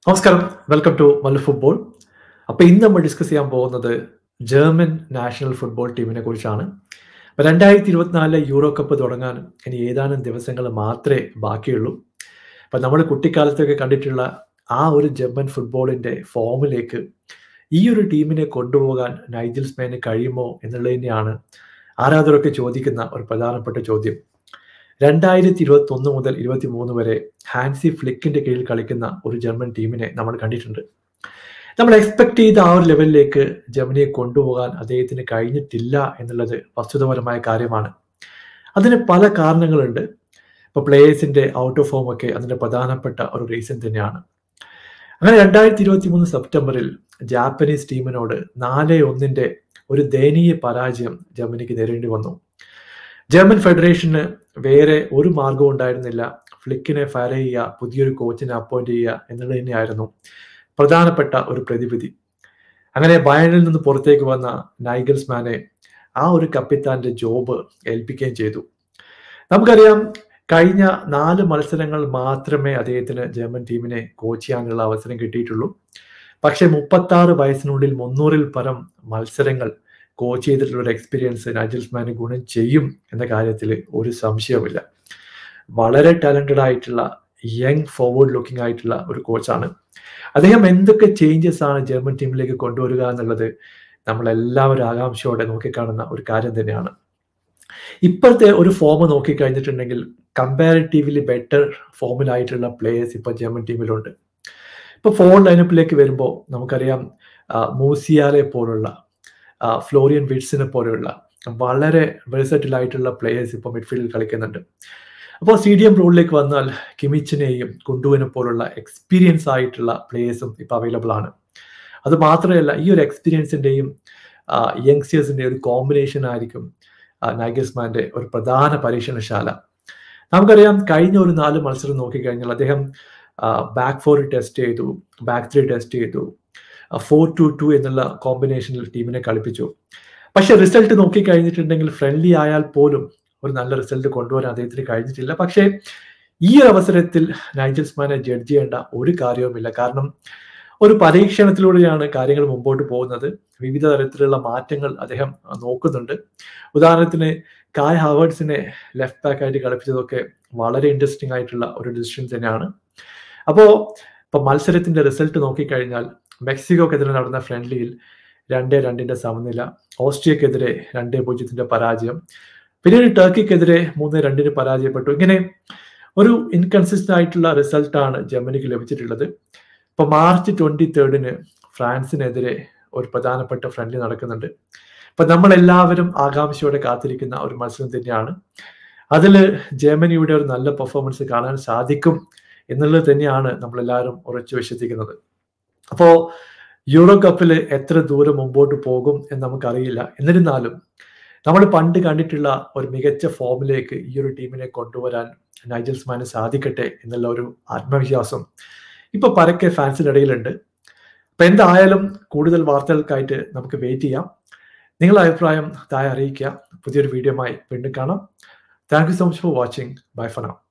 നമസ്കാരം welcome to മല്ല football അപ്പോൾ ഇന്ന് നമ്മൾ ഡിസ്കസ് ചെയ്യാൻ പോകുന്നത് ജർമ്മൻ നാഷണൽ ഫുട്ബോൾ ടീമിനെ കുറിച്ചാണ് അപ്പോൾ രണ്ടായിരത്തി ഇരുപത്തിനാലിലെ യൂറോ കപ്പ് തുടങ്ങാൻ ഇനി ഏതാനും ദിവസങ്ങൾ മാത്രമേ ബാക്കിയുള്ളൂ അപ്പം നമ്മൾ കുട്ടിക്കാലത്തൊക്കെ കണ്ടിട്ടുള്ള ആ ഒരു ജർമ്മൻ ഫുട്ബോളിൻ്റെ ഫോമിലേക്ക് ഈ ഒരു ടീമിനെ കൊണ്ടുപോകാൻ നൈജിൽ സ്പെയിന് കഴിയുമോ എന്നുള്ളത് തന്നെയാണ് ആരാധകരൊക്കെ ചോദിക്കുന്ന ഒരു പ്രധാനപ്പെട്ട ചോദ്യം രണ്ടായിരത്തി ഇരുപത്തി ഒന്ന് മുതൽ ഇരുപത്തി മൂന്ന് വരെ ഹാൻസി ഫ്ലിക്കിന്റെ കീഴിൽ കളിക്കുന്ന ഒരു ജർമ്മൻ ടീമിനെ നമ്മൾ കണ്ടിട്ടുണ്ട് നമ്മൾ എക്സ്പെക്ട് ചെയ്ത ആ ഒരു ലെവലിലേക്ക് ജർമ്മനിയെ കൊണ്ടുപോകാൻ അദ്ദേഹത്തിന് കഴിഞ്ഞിട്ടില്ല എന്നുള്ളത് വസ്തുതപരമായ കാര്യമാണ് അതിന് പല കാരണങ്ങളുണ്ട് ഇപ്പോൾ പ്ലേയേഴ്സിന്റെ ഔട്ട് ഓഫ് ഫോം ഒക്കെ അതിന്റെ പ്രധാനപ്പെട്ട ഒരു റീസൺ തന്നെയാണ് അങ്ങനെ രണ്ടായിരത്തി ഇരുപത്തി മൂന്ന് സെപ്റ്റംബറിൽ ജാപ്പനീസ് ടീമിനോട് നാല് ഒന്നിന്റെ ഒരു ദയനീയ പരാജയം ജർമ്മനിക്ക് നേരിടേണ്ടി വന്നു ജർമ്മൻ ഫെഡറേഷന് വേറെ ഒരു മാർഗവും ഉണ്ടായിരുന്നില്ല ഫ്ലിക്കിനെ ഫയർ ചെയ്യുക പുതിയൊരു കോച്ചിനെ അപ്പോയിന്റ് ചെയ്യുക എന്നുള്ളത് തന്നെയായിരുന്നു പ്രധാനപ്പെട്ട ഒരു പ്രതിവിധി അങ്ങനെ ബയണിൽ നിന്ന് പുറത്തേക്ക് വന്ന നൈഗൽസ്മാനെ ആ ഒരു കപ്പിത്താന്റെ ജോബ് ഏൽപ്പിക്കുകയും ചെയ്തു നമുക്കറിയാം കഴിഞ്ഞ നാല് മത്സരങ്ങൾ മാത്രമേ അദ്ദേഹത്തിന് ജർമ്മൻ ടീമിനെ കോച്ച് ചെയ്യാനുള്ള അവസരം കിട്ടിയിട്ടുള്ളൂ പക്ഷേ മുപ്പത്തി ആറ് വയസ്സിനുള്ളിൽ മുന്നൂറിൽ പരം മത്സരങ്ങൾ കോച്ച് ചെയ്തിട്ടുള്ള ഒരു എക്സ്പീരിയൻസ് നൈജൽസ്മാന് ഗുണം ചെയ്യും എന്ന കാര്യത്തിൽ ഒരു സംശയവുമില്ല വളരെ ടാലന്റഡ് ആയിട്ടുള്ള യങ് ഫോർവേഡ് ലുക്കിംഗ് ആയിട്ടുള്ള ഒരു കോച്ചാണ് അദ്ദേഹം എന്തൊക്കെ ചേഞ്ചസ് ആണ് ജർമ്മൻ ടീമിലേക്ക് കൊണ്ടുവരിക എന്നുള്ളത് നമ്മളെല്ലാവരും ആകാംക്ഷയോടെ നോക്കിക്കാണുന്ന ഒരു കാര്യം തന്നെയാണ് ഇപ്പോഴത്തെ ഒരു ഫോം നോക്കിക്കഴിഞ്ഞിട്ടുണ്ടെങ്കിൽ കമ്പാരിറ്റീവ്ലി ബെറ്റർ ഫോമിലായിട്ടുള്ള പ്ലേയേഴ്സ് ഇപ്പോൾ ജർമ്മൻ ടീമിലുണ്ട് ഇപ്പോൾ ഫോൺ ലൈനപ്പിലേക്ക് വരുമ്പോൾ നമുക്കറിയാം മൂസിയാലെ പോലുള്ള ഫ്ലോറിയൻ വിഡ്സിനെ പോലെയുള്ള വളരെ വെഴ്സറ്റിൽ ആയിട്ടുള്ള പ്ലേയേഴ്സ് ഇപ്പോൾ മിഡ്ഫീൽഡിൽ കളിക്കുന്നുണ്ട് അപ്പോൾ സി ഡി എം റോളിലേക്ക് വന്നാൽ കിമിച്ചിനെയും കുണ്ടുവിനെ പോലുള്ള എക്സ്പീരിയൻസ് ആയിട്ടുള്ള പ്ലേയേഴ്സും ഇപ്പോൾ അവൈലബിൾ ആണ് അത് മാത്രമല്ല ഈ ഒരു എക്സ്പീരിയൻസിൻ്റെയും യങ്സ്റ്റേഴ്സിൻ്റെ ഒരു കോമ്പിനേഷൻ ആയിരിക്കും നൈഗസ്മാന്റെ ഒരു പ്രധാന പരീക്ഷണശാല നമുക്കറിയാം കഴിഞ്ഞ ഒരു നാല് മത്സരം നോക്കിക്കഴിഞ്ഞാൽ അദ്ദേഹം ബാക്ക് ഫോർ ടെസ്റ്റ് ചെയ്തു ബാക്ക് ത്രീ ടെസ്റ്റ് ചെയ്തു ഫോർ ടു ടു എന്നുള്ള കോമ്പിനേഷനിൽ ടീമിനെ കളിപ്പിച്ചു പക്ഷെ റിസൾട്ട് നോക്കി കഴിഞ്ഞിട്ടുണ്ടെങ്കിൽ ഫ്രണ്ട്ലി ആയാൽ പോലും ഒരു നല്ല റിസൾട്ട് കൊണ്ടുവരാൻ അദ്ദേഹത്തിന് കഴിഞ്ഞിട്ടില്ല പക്ഷേ ഈ ഒരു അവസരത്തിൽ നൈജൽസ്മാനെ ജഡ്ജ് ചെയ്യേണ്ട ഒരു കാര്യവുമില്ല കാരണം ഒരു പരീക്ഷണത്തിലൂടെയാണ് കാര്യങ്ങൾ മുമ്പോട്ട് പോകുന്നത് വിവിധ തരത്തിലുള്ള മാറ്റങ്ങൾ അദ്ദേഹം നോക്കുന്നുണ്ട് ഉദാഹരണത്തിന് കായ് ഹവേർഡ്സിനെ ലെഫ്റ്റ് ബാക്ക് ആയിട്ട് കളിപ്പിച്ചതൊക്കെ വളരെ ഇൻട്രസ്റ്റിംഗ് ആയിട്ടുള്ള ഒരു ഡിസിഷൻ തന്നെയാണ് അപ്പോൾ ഇപ്പൊ മത്സരത്തിന്റെ റിസൾട്ട് നോക്കിക്കഴിഞ്ഞാൽ മെക്സിക്കോക്കെതിരെ നടന്ന ഫ്രണ്ട്ലിയിൽ രണ്ട് രണ്ടിന്റെ സമനില ഓസ്ട്രിയക്കെതിരെ രണ്ട് പൂജ്യത്തിന്റെ പരാജയം പിന്നീട് ടർക്കിക്കെതിരെ മൂന്ന് രണ്ടിന് പരാജയപ്പെട്ടു ഇങ്ങനെ ഒരു ഇൻകൺസിസ്റ്റന്റ് ആയിട്ടുള്ള റിസൾട്ടാണ് ജർമ്മനിക്ക് ലഭിച്ചിട്ടുള്ളത് ഇപ്പൊ മാർച്ച് ട്വന്റി തേർഡിന് ഫ്രാൻസിനെതിരെ ഒരു പ്രധാനപ്പെട്ട ഫ്രണ്ട്ലി നടക്കുന്നുണ്ട് ഇപ്പൊ നമ്മൾ എല്ലാവരും ആകാംക്ഷയോടെ കാത്തിരിക്കുന്ന ഒരു മത്സരം തന്നെയാണ് അതിൽ ജർമ്മനിയുടെ ഒരു നല്ല പെർഫോമൻസ് കാണാൻ സാധിക്കും എന്നുള്ളത് തന്നെയാണ് നമ്മളെല്ലാവരും ഉറച്ചു വിശ്വസിക്കുന്നത് അപ്പോ യൂറോ കപ്പിൽ എത്ര ദൂരം മുമ്പോട്ട് പോകും എന്ന് നമുക്കറിയില്ല എന്നിരുന്നാലും നമ്മൾ പണ്ട് കണ്ടിട്ടുള്ള ഒരു മികച്ച ഫോമിലേക്ക് ഈ ഒരു ടീമിനെ കൊണ്ടുവരാൻ നൈജൽസ്മാന് സാധിക്കട്ടെ എന്നുള്ള ഒരു ആത്മവിശ്വാസം ഇപ്പൊ പരക്കെ ഫാൻസിനിടയിലുണ്ട് അപ്പൊ എന്തായാലും കൂടുതൽ വാർത്തകൾക്കായിട്ട് നമുക്ക് വെയിറ്റ് ചെയ്യാം നിങ്ങളുടെ അഭിപ്രായം താഴെ അറിയിക്കുക പുതിയൊരു വീഡിയോമായി വീണ്ടും കാണാം thank you so much for watching bye for now